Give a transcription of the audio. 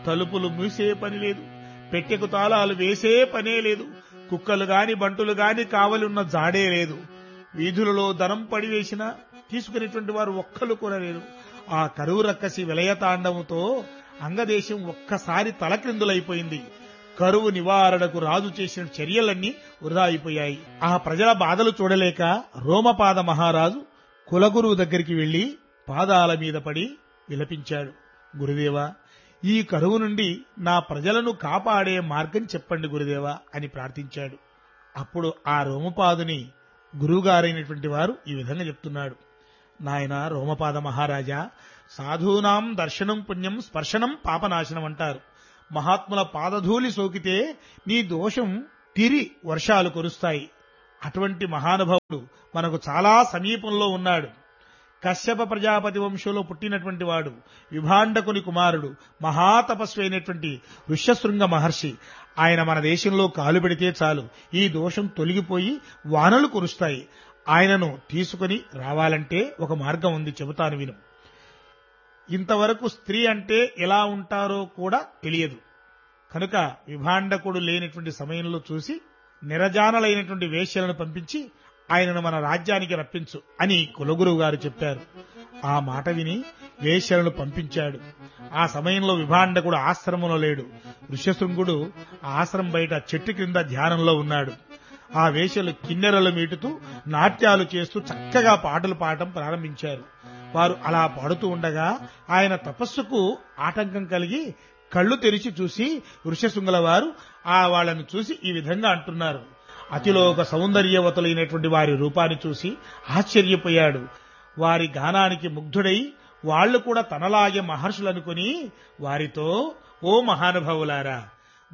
తలుపులు మూసే పని లేదు పెట్టెకు తాళాలు వేసే పనే లేదు కుక్కలు గాని బంటులు గాని కావలున్న జాడే లేదు వీధులలో ధనం పడివేసినా తీసుకునేటువంటి వారు ఒక్కలు కూడా లేరు ఆ కరువు రక్కసి విలయతాండముతో అంగదేశం ఒక్కసారి తలక్రిందులైపోయింది కరువు నివారణకు రాజు చేసిన చర్యలన్నీ వృధా అయిపోయాయి ఆ ప్రజల బాధలు చూడలేక రోమపాద మహారాజు కులగురువు దగ్గరికి వెళ్లి పాదాల మీద పడి విలపించాడు గురుదేవా ఈ కరువు నుండి నా ప్రజలను కాపాడే మార్గం చెప్పండి గురుదేవా అని ప్రార్థించాడు అప్పుడు ఆ రోమపాదుని గురువుగారైనటువంటి వారు ఈ విధంగా చెప్తున్నాడు నాయన రోమపాద మహారాజా సాధూనాం దర్శనం పుణ్యం స్పర్శనం పాపనాశనం అంటారు మహాత్ముల పాదధూళి సోకితే నీ దోషం తిరి వర్షాలు కురుస్తాయి అటువంటి మహానుభావుడు మనకు చాలా సమీపంలో ఉన్నాడు కశ్యప ప్రజాపతి వంశంలో పుట్టినటువంటి వాడు విభాండకుని కుమారుడు మహాతపస్వి అయినటువంటి ఋష్యశృంగ మహర్షి ఆయన మన దేశంలో కాలు పెడితే చాలు ఈ దోషం తొలగిపోయి వానలు కురుస్తాయి ఆయనను తీసుకుని రావాలంటే ఒక మార్గం ఉంది చెబుతాను విను ఇంతవరకు స్త్రీ అంటే ఎలా ఉంటారో కూడా తెలియదు కనుక విభాండకుడు లేనటువంటి సమయంలో చూసి నిరజానలైనటువంటి వేశ్యలను పంపించి ఆయనను మన రాజ్యానికి రప్పించు అని కులగురువు గారు చెప్పారు ఆ మాట విని వేశ్యలను పంపించాడు ఆ సమయంలో విభాండకుడు ఆశ్రమంలో లేడు ఋష్యశృంగుడు ఆశ్రమం బయట చెట్టు క్రింద ధ్యానంలో ఉన్నాడు ఆ వేశ్యలు కిన్నెరలు మీటుతూ నాట్యాలు చేస్తూ చక్కగా పాటలు పాడటం ప్రారంభించారు వారు అలా పాడుతూ ఉండగా ఆయన తపస్సుకు ఆటంకం కలిగి కళ్ళు తెరిచి చూసి ఋషశృంగుల వారు ఆ వాళ్ళను చూసి ఈ విధంగా అంటున్నారు అతిలోక సౌందర్యవతులైనటువంటి వారి రూపాన్ని చూసి ఆశ్చర్యపోయాడు వారి గానానికి ముగ్ధుడై వాళ్ళు కూడా తనలాగే మహర్షులనుకుని వారితో ఓ మహానుభావులారా